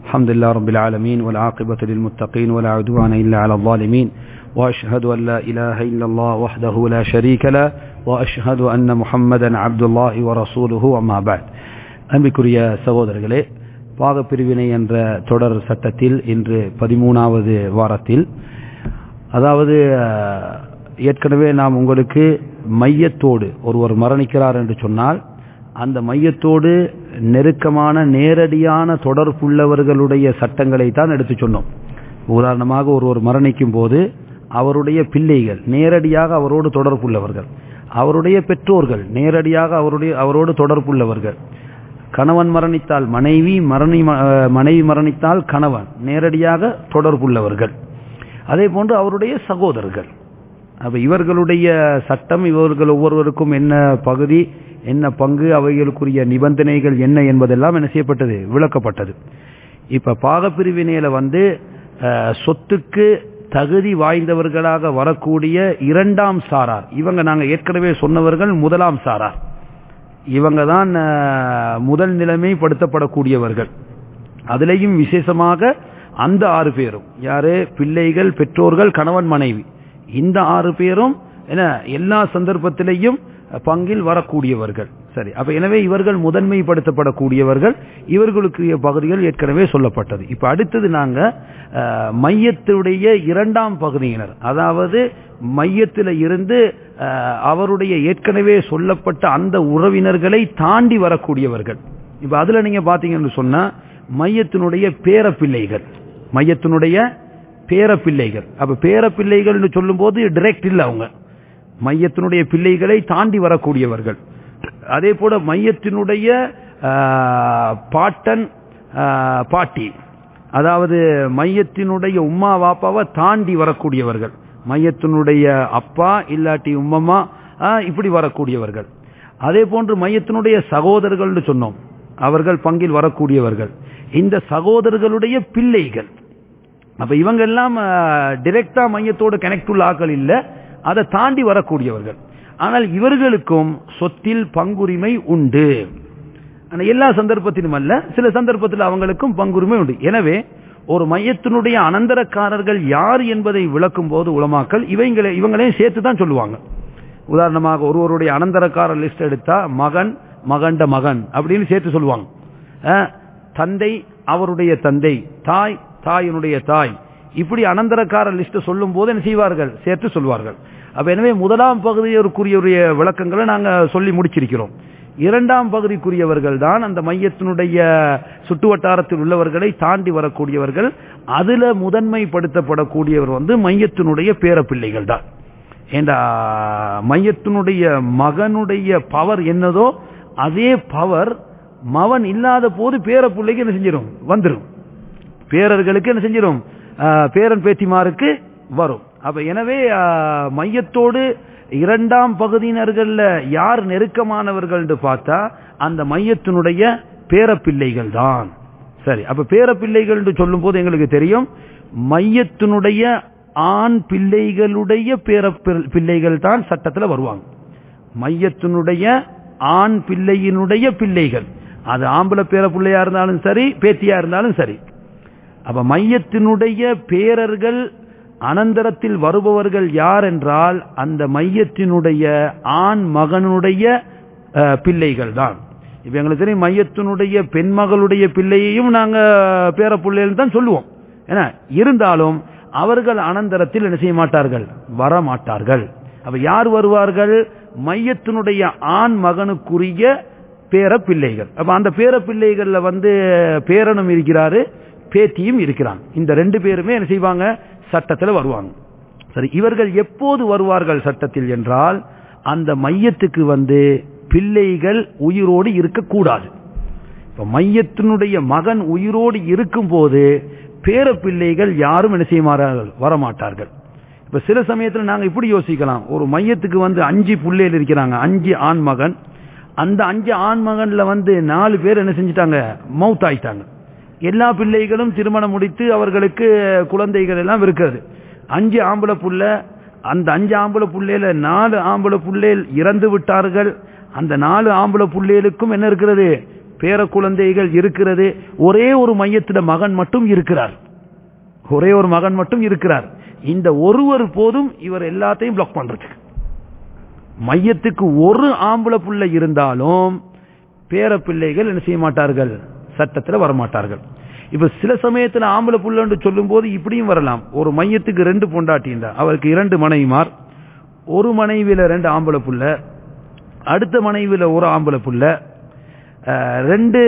الحمد لله رب العالمين والعاقبة للمتقين ولا عدوان إلا على الظالمين وأشهد أن لا إله إلا الله وحده لا شريك له وأشهد أن محمدا عبد الله ورسوله أما بعد அன்பிற்குரிய சகோதரர்களே பாகப்பிரிவினை என்ற தொடர் சட்டத்தில் இன்று பதிமூணாவது வாரத்தில் அதாவது ஏற்கனவே நாம் உங்களுக்கு மையத்தோடு ஒருவர் மரணிக்கிறார் என்று சொன்னால் அந்த மையத்தோடு நெருக்கமான நேரடியான தொடர்புள்ளவர்களுடைய சட்டங்களை தான் எடுத்து சொன்னோம் உதாரணமாக ஒருவர் மரணிக்கும் போது அவருடைய பிள்ளைகள் நேரடியாக அவரோடு தொடர்புள்ளவர்கள் அவருடைய பெற்றோர்கள் நேரடியாக அவருடைய அவரோடு தொடர்புள்ளவர்கள் கணவன் மரணித்தால் மனைவி மரணி மனைவி மரணித்தால் கணவன் நேரடியாக தொடர்புள்ளவர்கள் அதே போன்று அவருடைய சகோதரர்கள் அப்ப இவர்களுடைய சட்டம் இவர்கள் ஒவ்வொருவருக்கும் என்ன பகுதி என்ன பங்கு அவைகளுக்குரிய நிபந்தனைகள் என்ன என்பதெல்லாம் என்ன செய்யப்பட்டது விளக்கப்பட்டது இப்ப பாகப்பிரிவினையில வந்து சொத்துக்கு தகுதி வாய்ந்தவர்களாக வரக்கூடிய இரண்டாம் சாரார் இவங்க நாங்க ஏற்கனவே சொன்னவர்கள் முதலாம் சாரார் இவங்க தான் முதல் நிலைமைப்படுத்தப்படக்கூடியவர்கள் அதிலேயும் விசேஷமாக அந்த ஆறு பேரும் யாரு பிள்ளைகள் பெற்றோர்கள் கணவன் மனைவி இந்த ஆறு பேரும் என்ன எல்லா சந்தர்ப்பத்திலையும் பங்கில் வரக்கூடியவர்கள் சரி அப்ப எனவே இவர்கள் முதன்மைப்படுத்தப்படக்கூடியவர்கள் இவர்களுக்குரிய பகுதிகள் ஏற்கனவே சொல்லப்பட்டது இப்ப அடுத்தது நாங்க மையத்துடைய இரண்டாம் பகுதியினர் அதாவது மையத்தில் இருந்து அவருடைய ஏற்கனவே சொல்லப்பட்ட அந்த உறவினர்களை தாண்டி வரக்கூடியவர்கள் இப்ப அதுல நீங்க பாத்தீங்கன்னு சொன்னா மையத்தினுடைய பேர பிள்ளைகள் மையத்தினுடைய பேர பிள்ளைகள் அப்ப பேர பிள்ளைகள் சொல்லும் போது டிரெக்ட் இல்ல அவங்க மையத்தினுடைய பிள்ளைகளை தாண்டி வரக்கூடியவர்கள் அதே போல மையத்தினுடைய பாட்டன் பாட்டி அதாவது மையத்தினுடைய உம்மா வாப்பாவை தாண்டி வரக்கூடியவர்கள் மையத்தினுடைய அப்பா இல்லாட்டி உம்மம்மா இப்படி வரக்கூடியவர்கள் அதே போன்று மையத்தினுடைய சகோதரர்கள் சொன்னோம் அவர்கள் பங்கில் வரக்கூடியவர்கள் இந்த சகோதரர்களுடைய பிள்ளைகள் அப்ப இவங்க எல்லாம் டிரெக்டா மையத்தோடு கனெக்ட் உள்ள ஆக்கள் இல்ல அதை தாண்டி வரக்கூடியவர்கள் ஆனால் இவர்களுக்கும் சொத்தில் பங்குரிமை உண்டு எல்லா சந்தர்ப்பத்திலும் அல்ல சில சந்தர்ப்பத்தில் அவங்களுக்கும் பங்குரிமை உண்டு எனவே ஒரு மையத்தினுடைய அனந்தரக்காரர்கள் யார் என்பதை விளக்கும் போது உலமாக்கல் இவங்களை இவங்களையும் சேர்த்து தான் சொல்லுவாங்க உதாரணமாக ஒருவருடைய அனந்தரக்காரர் லிஸ்ட் எடுத்தா மகன் மகண்ட மகன் அப்படின்னு சேர்த்து சொல்லுவாங்க தந்தை அவருடைய தந்தை தாய் தாயினுடைய தாய் இப்படி அனந்தரக்கார லிஸ்ட் சொல்லும் போது என்ன செய்வார்கள் சேர்த்து சொல்வார்கள் அப்ப எனவே முதலாம் பகுதியோருக்குரிய விளக்கங்களை நாங்க சொல்லி முடிச்சிருக்கிறோம் இரண்டாம் பகுதிக்குரியவர்கள் தான் அந்த மையத்தினுடைய சுட்டு வட்டாரத்தில் உள்ளவர்களை தாண்டி வரக்கூடியவர்கள் அதுல முதன்மைப்படுத்தப்படக்கூடியவர் வந்து மையத்தினுடைய பேர பிள்ளைகள் தான் ஏண்டா மையத்தினுடைய மகனுடைய பவர் என்னதோ அதே பவர் மவன் இல்லாத போது பேர பிள்ளைக்கு என்ன செஞ்சிடும் வந்துடும் பேரர்களுக்கு என்ன செஞ்சிடும் பேரன் பேத்திமாருக்கு வரும் அப்ப எனவே மையத்தோடு இரண்டாம் பகுதியினர்கள்ல யார் நெருக்கமானவர்கள் பார்த்தா அந்த மையத்தினுடைய பேரப்பிள்ளைகள் தான் சரி அப்ப பேரப்பிள்ளைகள் சொல்லும் போது எங்களுக்கு தெரியும் மையத்தினுடைய ஆண் பிள்ளைகளுடைய பேர பிள்ளைகள் தான் சட்டத்தில் வருவாங்க மையத்தினுடைய ஆண் பிள்ளையினுடைய பிள்ளைகள் அது ஆம்பளை பேர பிள்ளையா இருந்தாலும் சரி பேத்தியா இருந்தாலும் சரி அப்ப மையத்தினுடைய பேரர்கள் அனந்தரத்தில் வருபவர்கள் யார் என்றால் அந்த மையத்தினுடைய ஆண் மகனுடைய பிள்ளைகள் தான் இப்ப எங்களுக்கு தெரியும் மையத்தினுடைய பெண்மகளுடைய பிள்ளையையும் நாங்க பேர பிள்ளைகள் தான் சொல்லுவோம் ஏன்னா இருந்தாலும் அவர்கள் அனந்தரத்தில் என்ன செய்ய மாட்டார்கள் வர மாட்டார்கள் அப்ப யார் வருவார்கள் மையத்தினுடைய ஆண் மகனுக்குரிய பேர பிள்ளைகள் அப்ப அந்த பேர பிள்ளைகள்ல வந்து பேரனும் இருக்கிறாரு பேத்தியும் இருக்கிறான் இந்த ரெண்டு பேருமே என்ன செய்வாங்க சட்டத்தில் வருவாங்க சரி இவர்கள் எப்போது வருவார்கள் சட்டத்தில் என்றால் அந்த மையத்துக்கு வந்து பிள்ளைகள் உயிரோடு இருக்கக்கூடாது இப்ப மையத்தினுடைய மகன் உயிரோடு இருக்கும் போது பேர பிள்ளைகள் யாரும் என்ன செய்ய வரமாட்டார்கள் இப்ப சில சமயத்தில் நாங்க இப்படி யோசிக்கலாம் ஒரு மையத்துக்கு வந்து அஞ்சு பிள்ளைகள் இருக்கிறாங்க அஞ்சு ஆண் மகன் அந்த அஞ்சு ஆண் மகன்ல வந்து நாலு பேர் என்ன செஞ்சிட்டாங்க மவுத் ஆயிட்டாங்க எல்லா பிள்ளைகளும் திருமணம் முடித்து அவர்களுக்கு குழந்தைகள் எல்லாம் இருக்கிறது அஞ்சு ஆம்பளை புள்ள அந்த அஞ்சு ஆம்பளை புள்ளையில நாலு ஆம்பளை புள்ளைகள் இறந்து விட்டார்கள் அந்த நாலு ஆம்பளை புள்ளைகளுக்கும் என்ன இருக்கிறது பேர குழந்தைகள் இருக்கிறது ஒரே ஒரு மையத்திட மகன் மட்டும் இருக்கிறார் ஒரே ஒரு மகன் மட்டும் இருக்கிறார் இந்த ஒருவர் போதும் இவர் எல்லாத்தையும் பிளாக் பண்றதுக்கு மையத்துக்கு ஒரு ஆம்பளை புள்ள இருந்தாலும் பேர பிள்ளைகள் என்ன செய்ய மாட்டார்கள் சட்டத்தில் வரமாட்டார்கள் இப்ப சில சமயத்துல ஆம்பளை புள்ளன்னு சொல்லும் போது இப்படியும் வரலாம் ஒரு மையத்துக்கு ரெண்டு பொண்டாட்டின்றா அவருக்கு இரண்டு மனைவிமார் ஒரு மனைவியில ரெண்டு ஆம்பளை புள்ள அடுத்த மனைவியில ஒரு ஆம்பளை புள்ள அஹ், ரெண்டு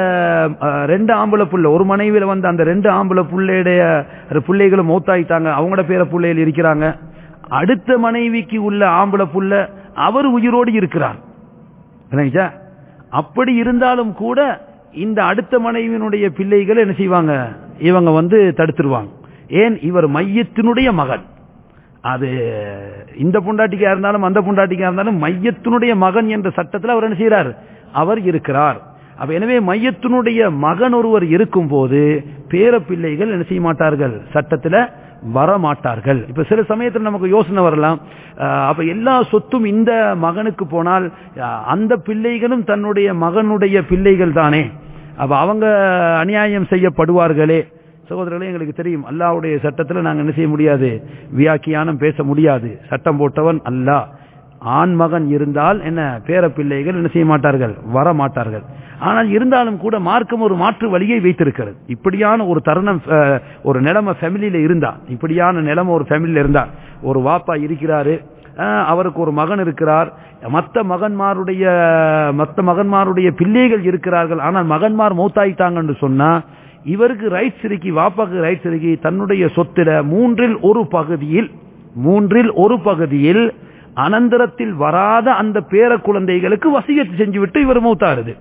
அஹ், ரெண்டு ஆம்பளை புள்ள ஒரு மனைவியில வந்து அந்த ரெண்டு ஆம்பளை புள்ளையுடைய பிள்ளைகளும் மௌத்தாயிட்டாங்க அவங்களோட பேர பிள்ளைகள் இருக்கிறாங்க அடுத்த மனைவிக்கு உள்ள ஆம்பளை புள்ள அவர் உயிரோடு இருக்கிறார் விளங்குச்சா? அப்படி இருந்தாலும் கூட இந்த அடுத்த மனைவியினுடைய பிள்ளைகள் என்ன செய்வாங்க இவங்க வந்து தடுத்துருவாங்க ஏன் இவர் மையத்தினுடைய மகன் அது இந்த புண்டாட்டிக்கா இருந்தாலும் அந்த புண்டாட்டிக்கா இருந்தாலும் மையத்தினுடைய மகன் என்ற சட்டத்தில் அவர் என்ன செய்கிறார் அவர் இருக்கிறார் அப்ப எனவே மையத்தினுடைய மகன் ஒருவர் இருக்கும் போது பேர பிள்ளைகள் என்ன செய்ய மாட்டார்கள் சட்டத்தில் வர மாட்டார்கள் இப்ப சில சமயத்தில் நமக்கு யோசனை வரலாம் அஹ், அப்ப எல்லா சொத்தும் இந்த மகனுக்கு போனால் அஹ், அந்த பிள்ளைகளும் தன்னுடைய மகனுடைய பிள்ளைகள் தானே அப்ப அவங்க அநியாயம் செய்யப்படுவார்களே சகோதரர்களே எங்களுக்கு தெரியும் அல்லாஹ்வுடைய சட்டத்தில் நாங்கள் என்ன செய்ய முடியாது வியாக்கியானம் பேச முடியாது சட்டம் போட்டவன் அல்லாஹ் ஆண் மகன் இருந்தால் என்ன பேர பிள்ளைகள் என்ன செய்ய மாட்டார்கள் வர மாட்டார்கள் ஆனால் இருந்தாலும் கூட மார்க்கம் ஒரு மாற்று வழியை வைத்திருக்கிறது இப்படியான ஒரு தருணம் அஹ், ஒரு நிலைமை ஃபேமிலியில இருந்தா இப்படியான நிலைமை ஒரு ஃபேமிலியில இருந்தா ஒரு வாப்பா இருக்கிறாரு அஹ், அவருக்கு ஒரு மகன் இருக்கிறார் மத்த மகன்மாருடைய மத்த மகன்மாருடைய பிள்ளைகள் இருக்கிறார்கள் ஆனால் மகன்மார் மௌத்தாயிட்டாங்கன்னு சொன்னா இவருக்கு ரைட்ஸ் இருக்கி வாப்பாக்கு ரைட்ஸ் இருக்கி தன்னுடைய சொத்துல மூன்றில் ஒரு பகுதியில் மூன்றில் ஒரு பகுதியில் அனந்தரத்தில் வராத அந்த பேர குழந்தைகளுக்கு வசியத்து செஞ்சுவிட்டு இவர் மௌத்தாருது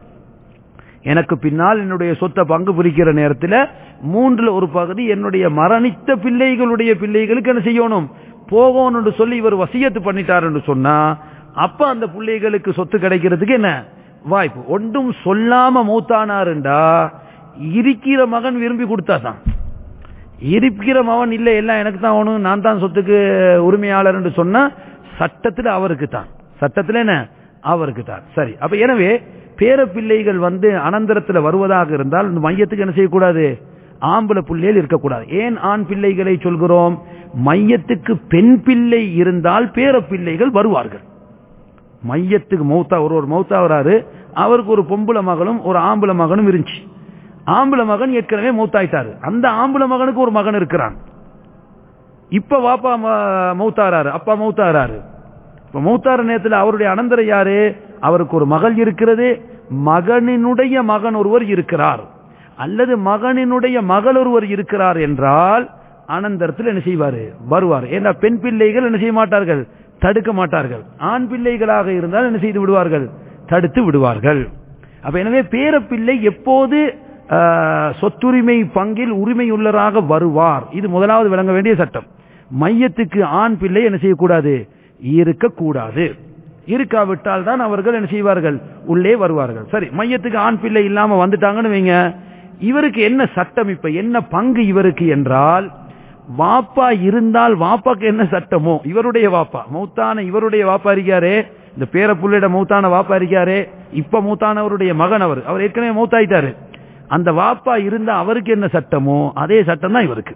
எனக்கு பின்னால் என்னுடைய சொத்தை பங்கு பிரிக்கிற நேரத்தில் மூன்றுல ஒரு பகுதி என்னுடைய மரணித்த பிள்ளைகளுடைய பிள்ளைகளுக்கு என்ன செய்யணும் போகணும்னு சொல்லி இவர் வசியத்து பண்ணிட்டாருன்னு சொன்னா அப்ப அந்த பிள்ளைகளுக்கு சொத்து கிடைக்கிறதுக்கு என்ன வாய்ப்பு ஒன்றும் சொல்லாம மூத்தானாருண்டா இருக்கிற மகன் விரும்பி கொடுத்தாதான் இருக்கிற மகன் இல்ல எல்லாம் எனக்கு தான் வேணும் நான் தான் சொத்துக்கு உரிமையாளர் என்று சொன்னா சட்டத்தில் அவருக்கு தான் சட்டத்தில் என்ன அவருக்கு தான் சரி அப்ப எனவே பேர பிள்ளைகள் வந்து அனந்தரத்தில் வருவதாக இருந்தால் இந்த மையத்துக்கு என்ன செய்யக்கூடாது ஆம்பளை பிள்ளைகள் இருக்கக்கூடாது ஏன் ஆண் பிள்ளைகளை சொல்கிறோம் மையத்துக்கு பெண் பிள்ளை இருந்தால் பேர பிள்ளைகள் வருவார்கள் மையத்துக்கு மௌத்தா ஒரு ஒரு மௌத்தா வராரு அவருக்கு ஒரு பொம்பளை மகளும் ஒரு ஆம்பளை மகனும் இருந்துச்சு ஆம்பளை மகன் ஏற்கனவே மௌத்தாயிட்டாரு அந்த ஆம்பளை மகனுக்கு ஒரு மகன் இருக்கிறான் இப்ப வாப்பா ம- மௌத்தாராரு அப்பா மௌத்தாராரு இப்ப மௌத்தார நேரத்தில் அவருடைய அனந்தர யாரு அவருக்கு ஒரு மகள் இருக்கிறது மகனினுடைய மகன் ஒருவர் இருக்கிறார் அல்லது மகனினுடைய மகள் ஒருவர் இருக்கிறார் என்றால் அனந்தரத்தில் என்ன செய்வாரு வருவார் ஏன்னா பெண் பிள்ளைகள் என்ன செய்ய மாட்டார்கள் தடுக்க மாட்டார்கள் ஆண் பிள்ளைகளாக இருந்தால் என்ன செய்து விடுவார்கள் தடுத்து விடுவார்கள் அப்ப எனவே பேரப்பிள்ளை எப்போது ஆஹ், சொத்துரிமை பங்கில் உரிமையுள்ளராக வருவார் இது முதலாவது விளங்க வேண்டிய சட்டம் மையத்துக்கு ஆண் பிள்ளை என்ன செய்யக்கூடாது இருக்கக்கூடாது இருக்காவிட்டால் தான் அவர்கள் என்ன செய்வார்கள் உள்ளே வருவார்கள் சரி மையத்துக்கு ஆண் பிள்ளை இல்லாம வந்துட்டாங்கன்னு வைங்க இவருக்கு என்ன சட்டம் இப்ப என்ன பங்கு இவருக்கு என்றால் வாப்பா இருந்தால் வாப்பாக்கு என்ன சட்டமோ இவருடைய வாப்பா மௌத்தான இவருடைய வாப்பா இருக்காரே இந்த பேர புள்ளிட மௌத்தான வாப்பா இருக்காரே இப்ப மூத்தானவருடைய மகன் அவர் அவர் ஏற்கனவே மௌத்தாயிட்டாரு அந்த வாப்பா இருந்தா அவருக்கு என்ன சட்டமோ அதே சட்டம் தான் இவருக்கு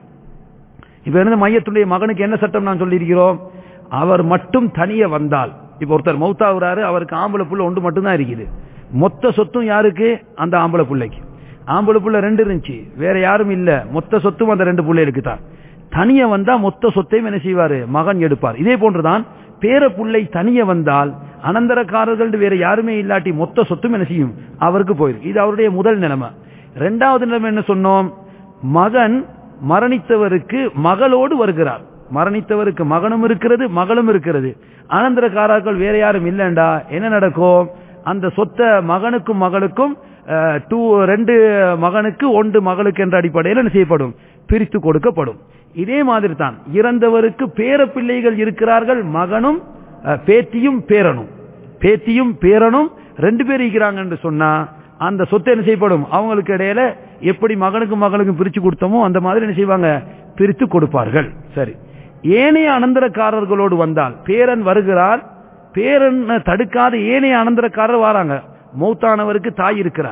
இப்ப இருந்து மையத்துடைய மகனுக்கு என்ன சட்டம் நான் சொல்லியிருக்கிறோம் அவர் மட்டும் தனிய வந்தால் இப்ப ஒருத்தர் மௌத்தாகிறாரு அவருக்கு ஆம்பளை புள்ள ஒன்று மட்டும்தான் இருக்குது மொத்த சொத்தும் யாருக்கு அந்த ஆம்பளை புள்ளைக்கு ஆம்பளை புள்ள ரெண்டு இருந்துச்சு வேற யாரும் இல்ல மொத்த சொத்தும் அந்த ரெண்டு பிள்ளைகளுக்கு தான் தனிய வந்தா மொத்த சொத்தையும் என்ன செய்வாரு மகன் எடுப்பார் இதே போன்றுதான் பேர புள்ளை தனிய வந்தால் அனந்தரக்காரர்கள் வேற யாருமே இல்லாட்டி மொத்த சொத்தும் என்ன செய்யும் அவருக்கு போயிருக்கு இது அவருடைய முதல் நிலைமை இரண்டாவது நிலைமை என்ன சொன்னோம் மகன் மரணித்தவருக்கு மகளோடு வருகிறார் மரணித்தவருக்கு மகனும் இருக்கிறது மகளும் இருக்கிறது அனந்தரக்காரர்கள் வேற யாரும் இல்லைண்டா என்ன நடக்கும் அந்த சொத்தை மகனுக்கும் மகளுக்கும் அஹ், டூ ரெண்டு மகனுக்கு ஒன்று மகளுக்கு என்ற அடிப்படையில் என்ன செய்யப்படும் பிரித்து கொடுக்கப்படும் இதே மாதிரி தான் இறந்தவருக்கு பேர பிள்ளைகள் இருக்கிறார்கள் மகனும் அஹ், பேத்தியும் பேரனும் பேத்தியும் பேரனும் ரெண்டு பேர் இருக்கிறாங்க என்று சொன்னா அந்த சொத்து என்ன செய்யப்படும் அவங்களுக்கு இடையில எப்படி மகனுக்கும் மகளுக்கும் பிரிச்சு கொடுத்தோமோ அந்த மாதிரி என்ன செய்வாங்க பிரித்து கொடுப்பார்கள் சரி ஏனைய அனந்தரக்காரர்களோடு வந்தால் பேரன் வருகிறார் பேரன் தடுக்காத ஏனைய அனந்தரக்காரர் வராங்க மௌத்தானவருக்கு தாய் இருக்கிறார்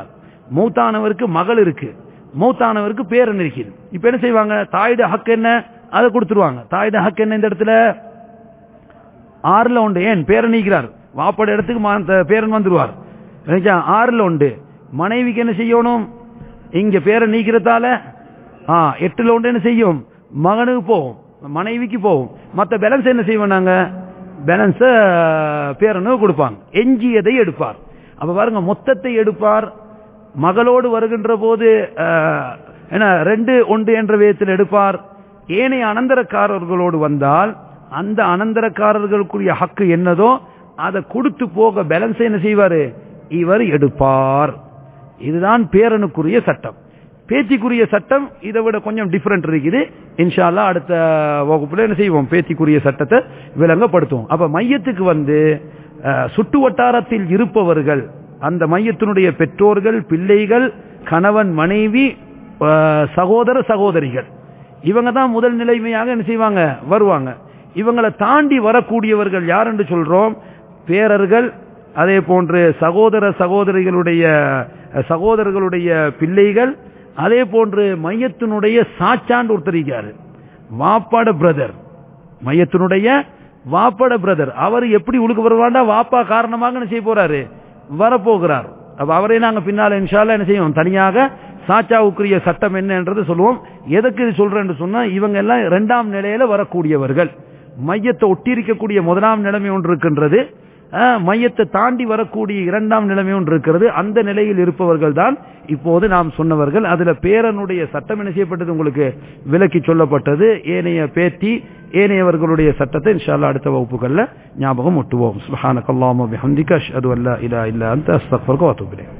மௌத்தானவருக்கு மகள் இருக்கு மௌத்தானவருக்கு பேரன் இருக்குது இப்ப என்ன செய்வாங்க தாயுடைய ஹக்கு என்ன அதை கொடுத்துருவாங்க தாயுடைய ஹக்கு என்ன இந்த இடத்துல ஆறுல உண்டு ஏன் பேரன் நீக்கிறார் வாப்பட இடத்துக்கு மா- த- பேரன் வந்துருவார் நினைச்சா ஆறுல உண்டு மனைவிக்கு என்ன செய்யணும் இங்க பேரன் நீக்கிறதால ஆ எட்டுல உண்டு என்ன செய்யும் மகனுக்கு போகும் மனைவிக்கு போகும் மத்த பேலன்ஸ் என்ன செய்வோம் நாங்க பேலன்ஸ பேரனுக்கு கொடுப்பாங்க எஞ்சியதை எடுப்பார் அப்ப பாருங்க மொத்தத்தை எடுப்பார் மகளோடு வருகின்ற போது அஹ், என்ன ரெண்டு ஒன்று என்ற விதத்தில் எடுப்பார் ஏனைய அனந்தரக்காரர்களோடு வந்தால் அந்த அனந்தரக்காரர்களுக்குரிய ஹக்கு என்னதோ அதை கொடுத்து போக பேலன்ஸ் என்ன செய்வாரு இவர் எடுப்பார் இதுதான் பேரனுக்குரிய சட்டம் பேத்திக்குரிய சட்டம் இதை விட கொஞ்சம் டிஃபரெண்ட் இருக்குது இன்ஷா அல்லாஹ் அடுத்த வகுப்புல என்ன செய்வோம் பேத்திக்குரிய சட்டத்தை விளங்கப்படுத்துவோம் அப்ப மையத்துக்கு வந்து அஹ், சுட்டு வட்டாரத்தில் இருப்பவர்கள் அந்த மையத்தினுடைய பெற்றோர்கள் பிள்ளைகள் கணவன் மனைவி அஹ், சகோதர சகோதரிகள் இவங்க தான் முதல் நிலைமையாக என்ன செய்வாங்க வருவாங்க இவங்களை தாண்டி வரக்கூடியவர்கள் யார் என்று சொல்றோம் பேரர்கள் அதே போன்று சகோதர சகோதரிகளுடைய சகோதரர்களுடைய பிள்ளைகள் அதே போன்று மையத்தினுடைய சாச்சாண்டு ஒருத்தர் இருக்காரு வாப்பாட பிரதர் மையத்தினுடைய வாப்பாட பிரதர் அவர் எப்படி உழுக்கு வருவாண்டா வாப்பா காரணமாக என்ன செய்ய போறாரு வரப்போகிறார் அப்ப அவரை நாங்க பின்னால இன்ஷால்லா என்ன செய்வோம் தனியாக சாச்சாவுக்குரிய சட்டம் என்னன்றது சொல்லுவோம் எதுக்கு இது சொல்றேன்னு சொன்னா இவங்க எல்லாம் இரண்டாம் நிலையில வரக்கூடியவர்கள் மையத்தை ஒட்டியிருக்கக்கூடிய முதலாம் நிலைமை ஒன்று இருக்கின்றது அஹ், மையத்தை தாண்டி வரக்கூடிய இரண்டாம் நிலைமை ஒன்று இருக்கிறது அந்த நிலையில் இருப்பவர்கள் தான் இப்போது நாம் சொன்னவர்கள் அதுல பேரனுடைய சட்டம் என்ன செய்யப்பட்டது உங்களுக்கு விலக்கி சொல்லப்பட்டது ஏனைய பேத்தி ஏனையவர்களுடைய சட்டத்தை இன்ஷால்லா அடுத்த வகுப்புகள்ல ஞாபகம் ஒட்டுவோம் சுப்ஹானக்கல்லாஹு வபிஹம்திக அஷ்ஹது அல்லா இலாஹா இல்லா அன்த அஸ்தக்ஃபிருக வ அத்தூபு இலைக்